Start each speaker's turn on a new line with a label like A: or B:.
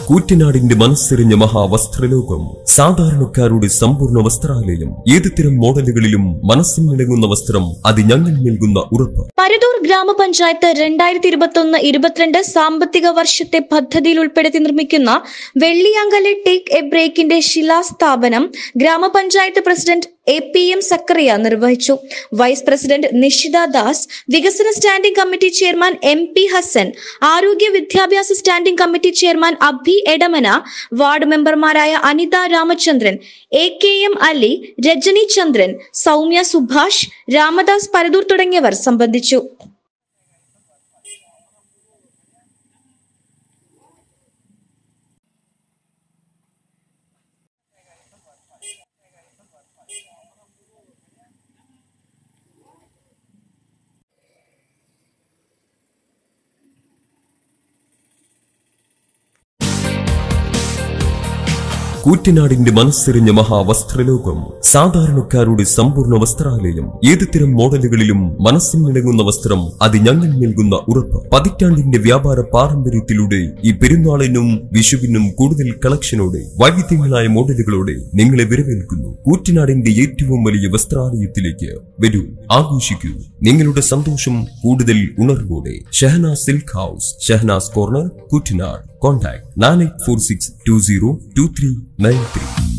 A: കൂറ്റനാടിന്റെ മനസ്സെറിഞ്ഞ മഹാവസ്ത്രലോകം സാധാരണക്കാരുടെ സമ്പൂർണ്ണ വസ്ത്രാലയം ഏത് തരം മോഡലുകളിലും മനസ്സിനിണങ്ങുന്ന വസ്ത്രം അത് ഞങ്ങൾ നൽകുന്ന ഉറപ്പ്
B: പരതൂർ ഗ്രാമപഞ്ചായത്ത് രണ്ടായിരത്തി ഇരുപത്തൊന്ന് ഇരുപത്തിരണ്ട് സാമ്പത്തിക വർഷത്തെ പദ്ധതിയിൽ ഉൾപ്പെടുത്തി നിർമ്മിക്കുന്ന വെള്ളിയാങ്കലെ ടേക്ക് എ ബ്രേക്കിന്റെ ശിലാസ്ഥാപനം ഗ്രാമപഞ്ചായത്ത് president A P M Zakariya നിർവഹിച്ചു വൈസ് പ്രസിഡന്റ് നിഷിത ദാസ് വികസന standing committee chairman M P Hasan ആരോഗ്യ വിദ്യാഭ്യാസ standing committee chairman Abhi Edamana ward മെമ്പർമാരായ Anitha Ramachandran A K M Ali Rajani Chandran Soumya Subhash Ramadas Paradur തുടങ്ങിയവർ സംബന്ധിച്ചു
A: കൂറ്റനാടിന്റെ മനസ്സെറിഞ്ഞ മഹാവസ്ത്രലോകം സാധാരണക്കാരുടെ സമ്പൂർണ്ണ വസ്ത്രാലയം ഏത് തരം മോഡലുകളിലും മനസ്സിനിണങ്ങുന്ന വസ്ത്രം അത് ഞങ്ങൾ നൽകുന്ന ഉറപ്പ് പതിറ്റാണ്ടിന്റെ വ്യാപാര പാരമ്പര്യത്തിലൂടെ ഈ പെരുന്നാളിനും വിഷുവിനും കൂടുതൽ കളക്ഷനോടെ വൈവിധ്യങ്ങളായ മോഡലുകളോടെ നിങ്ങളെ വരവേൽക്കുന്നു കൂറ്റനാടിന്റെ ഏറ്റവും വലിയ വസ്ത്രാലയത്തിലേക്ക് വരൂ ആഘോഷിക്കൂ നിങ്ങളുടെ സന്തോഷം കൂടുതൽ ഉണർവോടെ Shahana silk house Shahanas corner Koottanad contact nine eight four six two zero two three nine three